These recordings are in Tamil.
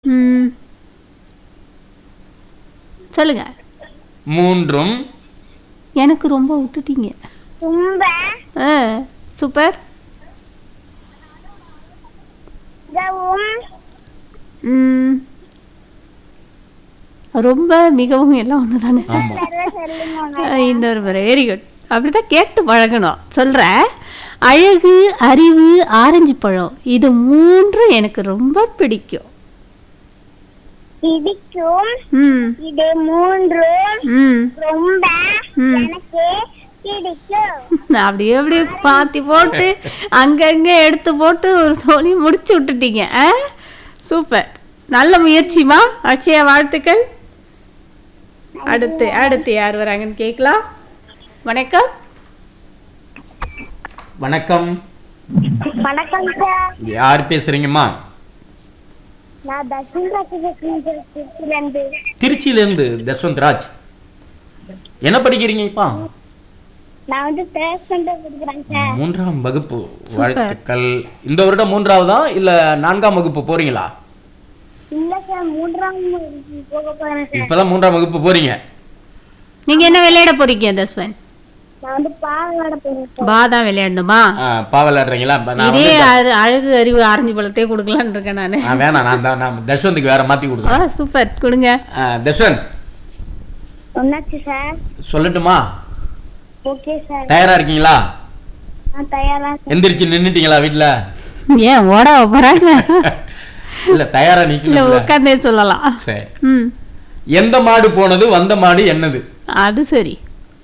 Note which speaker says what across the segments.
Speaker 1: ம் சொல்லுங்க
Speaker 2: மூன்றும்
Speaker 1: எனக்கு ரொம்ப விட்டுட்டீங்க
Speaker 3: ரொம்ப
Speaker 1: ஆ சூப்பர்
Speaker 3: மிகவும்
Speaker 1: ம் ரொம்ப மிகவும் எல்லாம் ஒன்று தானே
Speaker 2: ஆமா
Speaker 3: சொல்லுங்க
Speaker 1: இன்னொரு முறை வெரி குட் அப்படிதான் கேட்டு பழகணும் சொல்கிறேன் அழகு அறிவு ஆரஞ்சு பழம் இது மூன்றும் எனக்கு ரொம்ப பிடிக்கும்
Speaker 3: பிடிக்கும்
Speaker 1: ம்
Speaker 3: இது மூன்று
Speaker 1: ம்
Speaker 3: ரொம்ப
Speaker 1: ம்.
Speaker 3: எனக்கு பிடிக்கும்
Speaker 1: நான் அப்படியே அப்படியே பாத்தி போட்டு அங்கங்கே எடுத்து போட்டு ஒரு தோணி முடிச்சு விட்டுட்டீங்க ஆ சூப்பர் நல்ல முயற்சிமா அட்சயா வாழ்த்துக்கள் அடுத்து அடுத்து யார் வராங்கன்னு கேட்கலாம் வணக்கம்
Speaker 2: வணக்கம்
Speaker 3: வணக்கம் சார்
Speaker 2: யார் பேசுறீங்கம்மா
Speaker 3: நான் தர்ஷன் திருச்சிலேருந்து
Speaker 2: திருச்சியிலேருந்து தஸ்வந்த் ராஜ் என்ன படிக்கிறீங்க இப்பா
Speaker 3: நான் வந்து தேர்ட் ஸ்டாண்டர்ட் படிக்கிறேன் சார்
Speaker 2: மூன்றாம் வகுப்பு வாழ்த்துக்கள் இந்த வருடம் மூன்றாவதா இல்ல நான்காம் வகுப்பு போறீங்களா
Speaker 3: இல்ல சார் மூன்றாம் வகுப்பு போக போறேன் சார்
Speaker 2: இப்பதான் மூன்றாம் வகுப்பு போறீங்க
Speaker 1: நீங்க என்ன விளையாட போறீங்க தஸ்வன்
Speaker 3: நான் வந்து பாவாடை போறேன் சார்
Speaker 1: பா தான் விளையாடணுமா
Speaker 2: ஆ, பா விளையாடுறீங்களா இப்ப நான்
Speaker 1: இதே
Speaker 2: வந்து
Speaker 1: அழ- அழகு அறிவு ஆரஞ்சு பழத்தையே கொடுக்கலான்னு இருக்கேன் நான்
Speaker 2: ஆ, வேணாம் நான் தான் நான் தஸ்வந்துக்கு வேற மாத்தி
Speaker 1: ஆ
Speaker 2: கொடுக்குறேன்
Speaker 1: சூப்பர் கொடுங்க
Speaker 2: ஆ, தஸ்வந்த்
Speaker 3: என்னாச்சு சார்
Speaker 2: சொல்லட்டுமா
Speaker 3: ஓகே சார்
Speaker 2: தயாரா இருக்கீங்களா
Speaker 3: நான் தயாரா சார்
Speaker 2: எந்திரிச்சு நின்னுட்டீங்களா வீட்ல
Speaker 1: ஏன் ஓட போறாங்க
Speaker 2: இல்ல தயாரா
Speaker 1: இல்ல
Speaker 2: நிக்கல
Speaker 1: உட்காந்தே சொல்லலாம்
Speaker 2: சரி
Speaker 1: ம்
Speaker 2: எந்த மாடு போனது வந்த மாடு என்னது
Speaker 1: அது சரி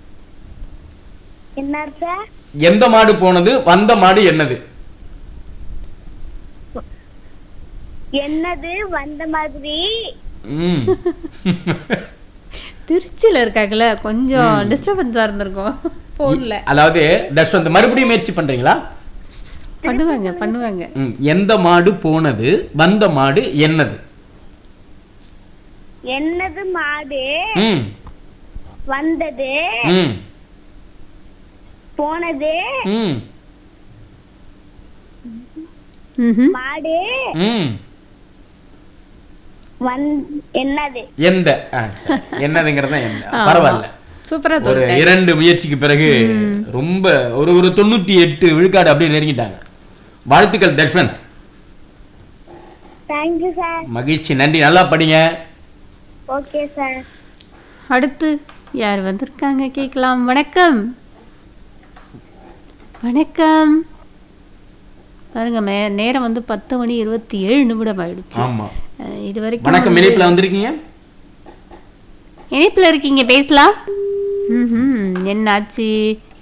Speaker 3: என்ன சார்
Speaker 2: எந்த மாடு போனது வந்த மாடு என்னது
Speaker 3: என்னது வந்த மாதிரி
Speaker 2: ம்.
Speaker 1: திருச்சியில இருக்காங்கல்ல கொஞ்சம் டிஸ்டர்பன்ஸா இருந்திருக்கும் போன்ல
Speaker 2: அதாவது தஸ்வந்த் மறுபடியும் முயற்சி பண்றீங்களா
Speaker 1: பண்ணுவாங்க பண்ணுவாங்க
Speaker 2: ம். எந்த மாடு போனது வந்த மாடு என்னது
Speaker 3: என்னது மாடு
Speaker 2: ம்
Speaker 3: வந்தது
Speaker 2: ம்
Speaker 3: போனது
Speaker 2: ம்
Speaker 1: ம்ஹும்.
Speaker 3: மாடு
Speaker 2: ம்
Speaker 3: வந் என்னது
Speaker 2: எந்த ஆ, சரி. என்னதுங்கிறது தான் என்ன
Speaker 1: ஆமா.
Speaker 2: பரவாயில்ல
Speaker 1: சூப்பரா
Speaker 2: ஒரு
Speaker 1: தோணுங்க
Speaker 2: இரண்டு முயற்சிக்கு பிறகு ரொம்ப ஒரு ஒரு தொண்ணூத்தி எட்டு விழுக்காடு அப்படியே நெருங்கிட்டாங்க வாழ்த்துக்கள் தர்ஷன்
Speaker 3: தேங்க்யூ சார்
Speaker 2: மகிழ்ச்சி நன்றி நல்லா படிங்க
Speaker 3: ஓகே சார்
Speaker 1: அடுத்து யார் வந்திருக்காங்க கேட்கலாம் வணக்கம் வணக்கம் பாருங்க மே நேரம் வந்து பத்து மணி இருபத்தி ஏழு நிமிடம் ஆயிடுச்சு
Speaker 2: ஆமா
Speaker 1: அஹ், இது வரைக்கும்
Speaker 2: வணக்கம் இணைப்புல வந்திருக்கீங்க
Speaker 1: இணைப்புல இருக்கீங்க பேசலாம் ம்ஹும். என்னாச்சு